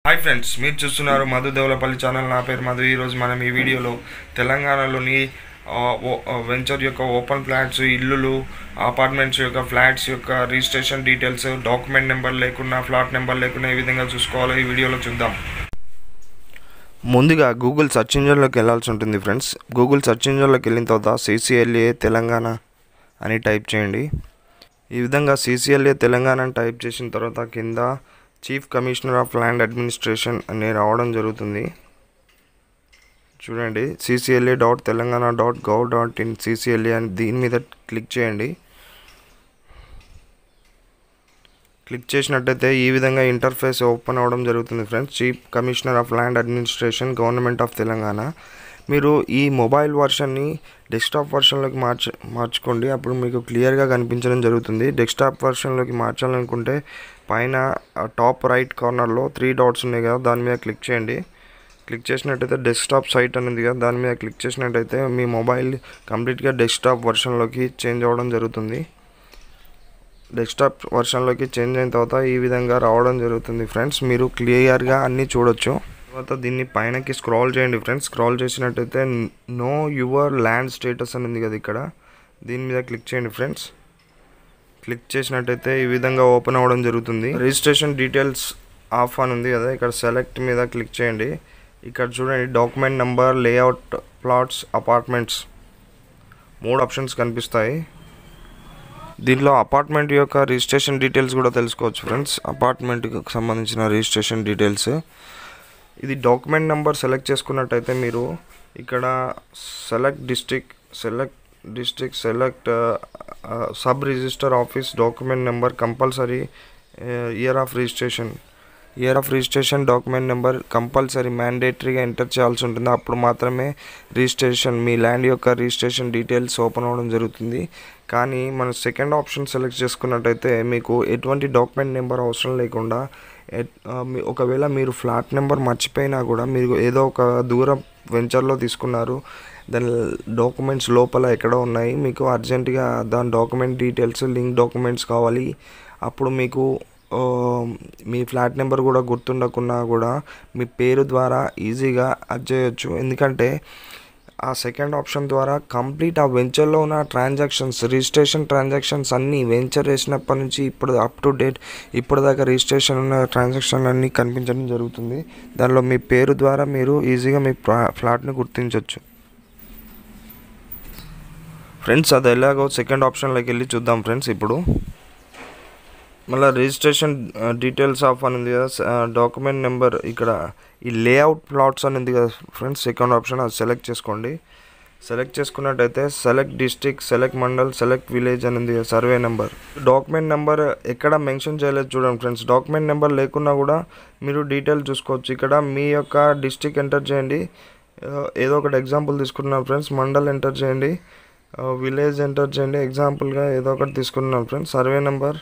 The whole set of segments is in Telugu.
హాయ్ ఫ్రెండ్స్ మీరు చూస్తున్నారు మధు దేవలపల్లి ఛానల్ నా పేరు మధు ఈరోజు మనం ఈ వీడియోలో తెలంగాణలోని ఆ, ఓ- ఆ, వెంచర్ యొక్క ఓపెన్ ఫ్లాట్స్ ఇల్లులు అపార్ట్మెంట్స్ యొక్క ఫ్లాట్స్ యొక్క రిజిస్ట్రేషన్ డీటెయిల్స్ డాక్యుమెంట్ నెంబర్ లేకుండా ఫ్లాట్ నెంబర్ లేకుండా ఏ విధంగా చూసుకోవాలో ఈ వీడియోలో చూద్దాం ముందుగా గూగుల్ సెర్చ్ ఇంజన్లోకి వెళ్ళాల్సి ఉంటుంది ఫ్రెండ్స్ గూగుల్ సెర్చ్ ఇంజన్లోకి వెళ్ళిన తర్వాత సిసిఎల్ఏ తెలంగాణ అని టైప్ చేయండి ఈ విధంగా సీసీఎల్ఏ తెలంగాణ అని టైప్ చేసిన తర్వాత కింద chief commissioner of land administration అని రావడం జరుగుతుంది చూడండి CCLA dot Telangana dot gov dot in CCLA అని దీని మీద క్లిక్ చేయండి క్లిక్ చేసినట్టయితే ఈ విధంగా ఇంటర్ఫేస్ ఓపెన్ అవ్వడం జరుగుతుంది friends chief commissioner of land administration government of Telangana మీరు ఈ మొబైల్ వర్షన్ని డెస్క్టాప్ వర్షన్లోకి మార్చ మార్చుకోండి అప్పుడు మీకు క్లియర్గా కనిపించడం జరుగుతుంది డెస్క్టాప్ వర్షన్లోకి మార్చాలనుకుంటే పైన టాప్ రైట్ కార్నర్లో త్రీ డాట్స్ ఉన్నాయి కదా దాని మీద క్లిక్ చేయండి క్లిక్ చేసినట్టయితే డెస్క్టాప్ సైట్ అనేది కదా దాని మీద క్లిక్ చేసినట్టయితే మీ మొబైల్ కంప్లీట్గా డెస్క్టాప్ వర్షన్లోకి చేంజ్ అవ్వడం జరుగుతుంది డెస్క్టాప్ వర్షన్లోకి చేంజ్ అయిన తర్వాత ఈ విధంగా రావడం జరుగుతుంది ఫ్రెండ్స్ మీరు క్లియర్గా అన్నీ చూడొచ్చు తర్వాత దీన్ని పైనకి స్క్రాల్ చేయండి ఫ్రెండ్స్ స్క్రాల్ చేసినట్టయితే నో యువర్ ల్యాండ్ స్టేటస్ అని ఉంది కదా ఇక్కడ దీని మీద క్లిక్ చేయండి ఫ్రెండ్స్ క్లిక్ చేసినట్టయితే ఈ విధంగా ఓపెన్ అవ్వడం జరుగుతుంది రిజిస్ట్రేషన్ డీటెయిల్స్ ఆఫ్ అని ఉంది కదా ఇక్కడ సెలెక్ట్ మీద క్లిక్ చేయండి ఇక్కడ చూడండి document number layout plots apartments మూడు ఆప్షన్స్ కనిపిస్తాయి దీనిలో అపార్ట్మెంట్ యొక్క రిజిస్ట్రేషన్ డీటెయిల్స్ కూడా తెలుసుకోవచ్చు ఫ్రెండ్స్ అపార్ట్మెంట్కి సంబంధించిన రిజిస్ట్రేషన్ డీటెయిల్స్ ఇది డాక్యుమెంట్ నెంబర్ సెలెక్ట్ చేసుకున్నట్టయితే మీరు ఇక్కడ select district select district select sub register office document number compulsory year of registration year of registration document number compulsory మ్యాండేటరీగా ఎంటర్ చేయాల్సి ఉంటుంది అప్పుడు మాత్రమే రిజిస్ట్రేషన్ మీ ల్యాండ్ యొక్క రిజిస్ట్రేషన్ డీటెయిల్స్ ఓపెన్ అవ్వడం జరుగుతుంది కానీ మన సెకండ్ ఆప్షన్ సెలెక్ట్ చేసుకున్నట్టయితే మీకు ఎటువంటి డాక్యుమెంట్ నెంబర్ అవసరం లేకుండా ఎట్- ఆ, మీ- ఒకవేళ మీరు ఫ్లాట్ నెంబర్ మర్చిపోయినా కూడా మీరు ఏదో ఒక దూరం వెంచర్లో తీసుకున్నారు దాని డాక్యుమెంట్స్ లోపల ఎక్కడో ఉన్నాయి మీకు అర్జెంటుగా దాని డాక్యుమెంట్ డీటెయిల్స్ లింక్ డాక్యుమెంట్స్ కావాలి అప్పుడు మీకు ఆ, మీ ఫ్లాట్ నెంబర్ కూడా గుర్తుండకున్నా కూడా మీ పేరు ద్వారా ఈజీగా అది చేయొచ్చు ఎందుకంటే ఆ సెకండ్ ఆప్షన్ ద్వారా కంప్లీట్ ఆ వెంచర్లో ఉన్న ట్రాన్సాక్షన్స్ రిజిస్ట్రేషన్ ట్రాన్సాక్షన్స్ అన్నీ వెంచర్ వేసినప్పటి నుంచి ఇప్పుడు అప్ టు డేట్ ఇప్పటిదాకా రిజిస్ట్రేషన్ ఉన్న ట్రాన్సాక్షన్లు అన్నీ కనిపించడం జరుగుతుంది దానిలో మీ పేరు ద్వారా మీరు ఈజీగా మీ ప్లా- ఫ్లాట్ని గుర్తించవచ్చు ఫ్రెండ్స్ అది ఎలాగో సెకండ్ ఆప్షన్లోకి వెళ్ళి చూద్దాం ఫ్రెండ్స్ ఇప్పుడు మళ్ళీ రిజిస్ట్రేషన్ డీటెయిల్స్ ఆఫ్ అని ఉంది కదా డాక్యుమెంట్ నెంబర్ ఇక్కడ ఈ లేఅవుట్ ప్లాట్స్ అని ఉంది కదా ఫ్రెండ్స్ సెకండ్ ఆప్షన్ అది సెలెక్ట్ చేసుకోండి సెలెక్ట్ చేసుకున్నట్టయితే select district select mandal select village అని ఉంది కదా సర్వే నెంబర్ డాక్యుమెంట్ నెంబర్ ఎక్కడ మెన్షన్ చేయలేదు చూడండి ఫ్రెండ్స్ డాక్యుమెంట్ నెంబర్ లేకున్నా కూడా మీరు డీటెయిల్ చూసుకోవచ్చు ఇక్కడ మీ యొక్క డిస్ట్రిక్ట్ ఎంటర్ చేయండి ఆ, ఏదో ఒకటి ఎగ్జాంపుల్ తీసుకుంటున్నాను ఫ్రెండ్స్ మండల్ ఎంటర్ చేయండి విలేజ్ ఎంటర్ చేయండి ఎగ్జాంపుల్గా ఏదో ఒకటి తీసుకుంటున్నాను ఫ్రెండ్స్ సర్వే నెంబర్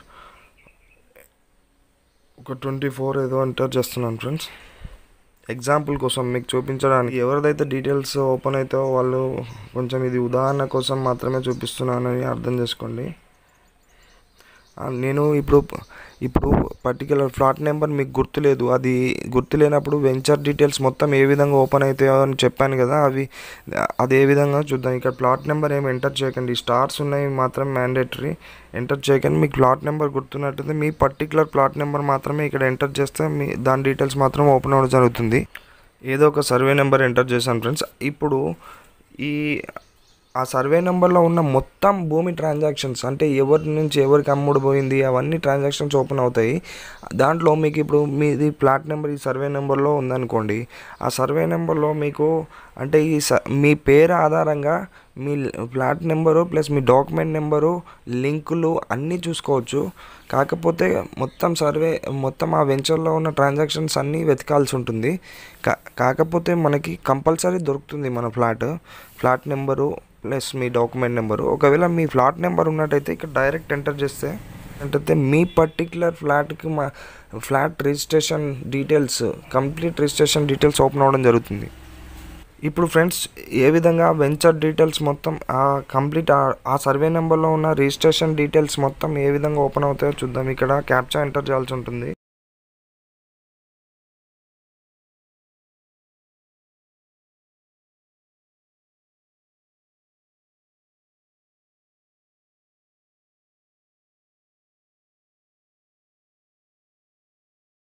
ఒక ట్వంటీ ఫోర్ ఏదో ఎంటర్ చేస్తున్నాను ఫ్రెండ్స్ ఎగ్జాంపుల్ కోసం మీకు చూపించడానికి ఎవరిదైతే డీటెయిల్స్ ఓపెన్ అవుతాయో వాళ్ళు కొంచెం ఇది ఉదాహరణ కోసం మాత్రమే చూపిస్తున్నానని అర్థం చేసుకోండి ఆ, నేను ఇప్పుడు ఇప్పుడు పర్టికులర్ ఫ్లాట్ నెంబర్ మీకు గుర్తులేదు అది గుర్తు లేనప్పుడు వెంచర్ డీటెయిల్స్ మొత్తం ఏ విధంగా ఓపెన్ అవుతాయో అని చెప్పాను కదా అవి అది ఏ విధంగా చూద్దాం ఇక్కడ ప్లాట్ నెంబర్ ఏమి ఎంటర్ చేయకండి స్టార్స్ ఉన్నాయి మాత్రం మ్యాండేటరీ ఎంటర్ చేయకండి మీకు ప్లాట్ నెంబర్ గుర్తున్నట్టయితే మీ పర్టికులర్ ప్లాట్ నెంబర్ మాత్రమే ఇక్కడ ఎంటర్ చేస్తే మీ దాని డీటెయిల్స్ మాత్రం ఓపెన్ అవ్వడం జరుగుతుంది ఏదో ఒక సర్వే నెంబర్ ఎంటర్ చేశాను ఫ్రెండ్స్ ఇప్పుడు ఈ ఆ సర్వే నెంబర్లో ఉన్న మొత్తం భూమి ట్రాన్సాక్షన్స్ అంటే ఎవరి నుంచి ఎవరికి అమ్ముడు పోయింది అవన్నీ ట్రాన్సాక్షన్స్ ఓపెన్ అవుతాయి దాంట్లో మీకు ఇప్పుడు మీది ప్లాట్ నెంబర్ ఈ సర్వే నెంబర్లో ఉందనుకోండి ఆ సర్వే నెంబర్లో మీకు అంటే ఈ స మీ పేరు ఆధారంగా మీ ఫ్లాట్ నెంబరు ప్లస్ మీ డాక్యుమెంట్ నెంబరు లింకులు అన్నీ చూసుకోవచ్చు కాకపోతే మొత్తం సర్వే మొత్తం ఆ వెంచర్లో ఉన్న ట్రాన్సాక్షన్స్ అన్నీ వెతకాల్సి ఉంటుంది కా కాకపోతే మనకి కంపల్సరీ దొరుకుతుంది మన ఫ్లాట్ ఫ్లాట్ నెంబరు ప్లస్ మీ డాక్యుమెంట్ నెంబరు ఒకవేళ మీ ఫ్లాట్ నెంబర్ ఉన్నట్టయితే ఇక్కడ డైరెక్ట్ ఎంటర్ చేస్తే అంటే మీ పర్టికులర్ ఫ్లాట్కి మా flat registration details complete registration details open అవ్వడం జరుగుతుంది ఇప్పుడు ఫ్రెండ్స్ ఏ విధంగా వెంచర్ డీటెయిల్స్ మొత్తం ఆ కంప్లీట్ ఆ సర్వే నెంబర్లో ఉన్న రిజిస్ట్రేషన్ డీటెయిల్స్ మొత్తం ఏ విధంగా ఓపెన్ అవుతాయో చూద్దాం ఇక్కడ క్యాప్చా ఎంటర్ చేయాల్సి ఉంటుంది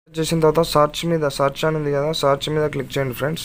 చేసిన తర్వాత సర్చ్ మీద సర్చ్ అని ఉంది కదా సర్చ్ మీద క్లిక్ చేయండి ఫ్రెండ్స్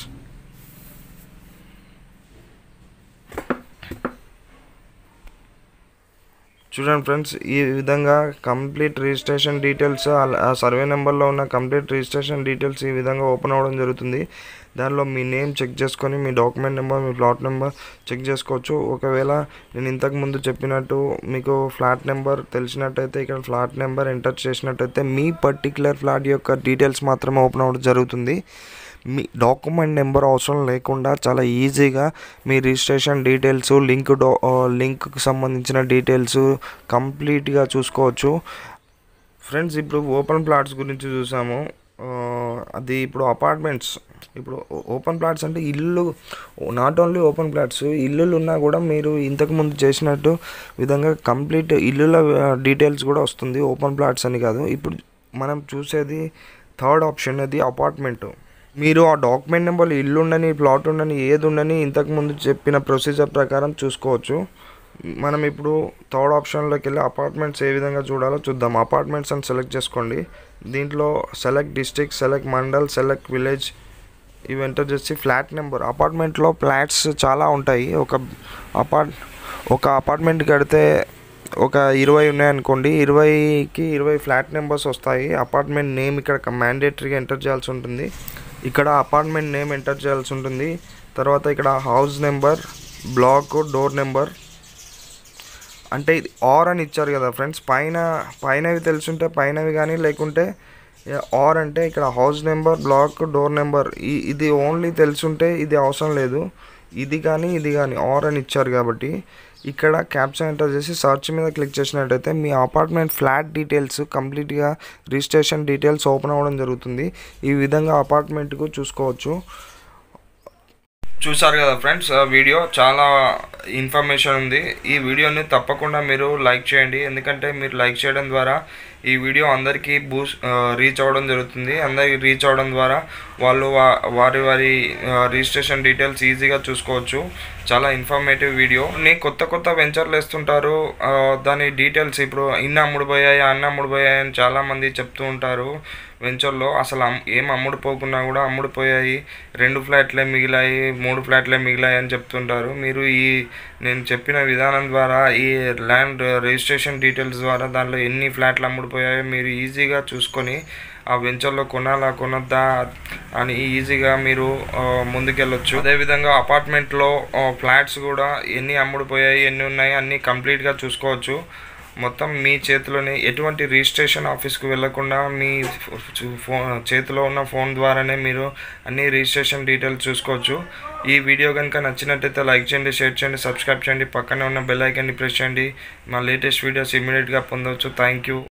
చూడండి ఫ్రెండ్స్ ఈ విధంగా కంప్లీట్ రిజిస్ట్రేషన్ డీటెయిల్స్ ఆ సర్వే నెంబర్లో ఉన్న కంప్లీట్ రిజిస్ట్రేషన్ డీటెయిల్స్ ఈ విధంగా ఓపెన్ అవ్వడం జరుగుతుంది దానిలో మీ నేమ్ చెక్ చేసుకొని మీ డాక్యుమెంట్ నెంబర్ మీ ప్లాట్ నెంబర్ చెక్ చేసుకోవచ్చు ఒకవేళ నేను ఇంతకు ముందు చెప్పినట్టు మీకు ఫ్లాట్ నెంబర్ తెలిసినట్టయితే ఇక్కడ ఫ్లాట్ నెంబర్ ఎంటర్ చేసినట్టయితే మీ పర్టికులర్ ఫ్లాట్ యొక్క డీటెయిల్స్ మాత్రమే ఓపెన్ అవ్వడం జరుగుతుంది మీ డాక్యుమెంట్ నెంబర్ అవసరం లేకుండా చాలా ఈజీగా మీ రిజిస్ట్రేషన్ డీటెయిల్స్ లింక్ డో లింక్కి సంబంధించిన డీటెయిల్స్ కంప్లీట్గా చూసుకోవచ్చు ఫ్రెండ్స్ ఇప్పుడు ఓపెన్ ప్లాట్స్ గురించి చూసాము అది ఇప్పుడు అపార్ట్మెంట్స్ ఇప్పుడు ఓపెన్ ప్లాట్స్ అంటే ఇల్లు నాట్ ఓన్లీ ఓపెన్ ప్లాట్స్ ఇల్లులు ఉన్నా కూడా మీరు ఇంతకు ముందు చేసినట్టు విధంగా కంప్లీట్ ఇల్లుల డీటెయిల్స్ కూడా వస్తుంది ఓపెన్ ప్లాట్స్ అని కాదు ఇప్పుడు మనం చూసేది థర్డ్ ఆప్షన్ అది అపార్ట్మెంట్ మీరు ఆ డాక్యుమెంట్ నెంబర్ ఇల్లు ఉండని ప్లాట్ ఉండని ఏది ఉండని ఇంతకుముందు చెప్పిన ప్రొసీజర్ ప్రకారం చూసుకోవచ్చు మనం ఇప్పుడు థర్డ్ ఆప్షన్లోకి వెళ్ళి అపార్ట్మెంట్స్ ఏ విధంగా చూడాలో చూద్దాం అపార్ట్మెంట్స్ అని సెలెక్ట్ చేసుకోండి దీంట్లో select district select mandal select village ఇవి ఎంటర్ చేసి ఫ్లాట్ నెంబర్ అపార్ట్మెంట్లో ఫ్లాట్స్ చాలా ఉంటాయి ఒక అపార్ట్ ఒక అపార్ట్మెంట్ కడితే ఒక ఇరవై ఉన్నాయనుకోండి ఇరవైకి ఇరవై ఫ్లాట్ నెంబర్స్ వస్తాయి అపార్ట్మెంట్ నేమ్ ఇక్కడ మ్యాండేటరీగా ఎంటర్ చేయాల్సి ఉంటుంది ఇక్కడ అపార్ట్మెంట్ నేమ్ ఎంటర్ చేయాల్సి ఉంటుంది తర్వాత ఇక్కడ house number block door number అంటే ఇది ఆర్ అని ఇచ్చారు కదా ఫ్రెండ్స్ పైన పైనవి తెలుసుంటే పైనవి కానీ లేకుంటే ఆర్ అంటే ఇక్కడ house number block door number ఈ ఇది ఓన్లీ తెలుసుంటే ఇది అవసరం లేదు ఇది కానీ ఇది కానీ ఆర్ అని ఇచ్చారు కాబట్టి ఇక్కడ క్యాప్షన్ ఎంటర్ చేసి సర్చ్ మీద క్లిక్ చేసినట్టయితే మీ అపార్ట్మెంట్ ఫ్లాట్ డీటెయిల్స్ కంప్లీట్గా రిజిస్ట్రేషన్ డీటెయిల్స్ ఓపెన్ అవ్వడం జరుగుతుంది ఈ విధంగా అపార్ట్మెంట్కు చూసుకోవచ్చు చూసారు కదా ఫ్రెండ్స్ వీడియో చాలా ఇన్ఫర్మేషన్ ఉంది ఈ వీడియోని తప్పకుండా మీరు లైక్ చేయండి ఎందుకంటే మీరు లైక్ చేయడం ద్వారా ఈ వీడియో అందరికీ బూస్ట్ రీచ్ అవ్వడం జరుగుతుంది అందరికి రీచ్ అవ్వడం ద్వారా వాళ్ళు వారి వారి రిజిస్ట్రేషన్ డీటెయిల్స్ ఈజీగా చూసుకోవచ్చు చాలా ఇన్ఫర్మేటివ్ వీడియో నీ కొత్త కొత్త వెంచర్లు వేస్తుంటారు దాని డీటెయిల్స్ ఇప్పుడు ఇన్ని అమ్ముడుపోయాయి అన్ని అమ్ముడుపోయాయి అని చాలామంది చెప్తూ ఉంటారు వెంచర్లో అసలు ఏం అమ్ముడుపోకున్నా కూడా అమ్ముడుపోయాయి రెండు ఫ్లాట్లే మిగిలాయి మూడు ఫ్లాట్లే మిగిలాయి అని చెప్తుంటారు మీరు ఈ నేను చెప్పిన విధానం ద్వారా ఈ ల్యాండ్ రిజిస్ట్రేషన్ డీటెయిల్స్ ద్వారా దాంట్లో ఎన్ని ఫ్లాట్లు అమ్ముడుపోయాయో మీరు ఈజీగా చూసుకొని ఆ వెంచర్లో కొనాలా కొనొద్దా అని ఈజీగా మీరు ముందుకెళ్ళొచ్చు అదేవిధంగా అపార్ట్మెంట్లో ఫ్లాట్స్ కూడా ఎన్ని అమ్ముడుపోయాయి ఎన్ని ఉన్నాయి అన్నీ కంప్లీట్గా చూసుకోవచ్చు మొత్తం మీ చేతిలోనే ఎటువంటి రిజిస్ట్రేషన్ ఆఫీస్కి వెళ్లకుండా మీ ఫోన్ చేతిలో ఉన్న ఫోన్ ద్వారానే మీరు అన్ని రిజిస్ట్రేషన్ డీటెయిల్స్ చూసుకోవచ్చు ఈ వీడియో కనుక నచ్చినట్టయితే లైక్ చేయండి షేర్ చేయండి సబ్స్క్రైబ్ చేయండి పక్కనే ఉన్న బెల్ ఐకాన్ని ప్రెస్ చేయండి మా లేటెస్ట్ వీడియోస్ ఇమీడియట్గా పొందవచ్చు థ్యాంక్ యూ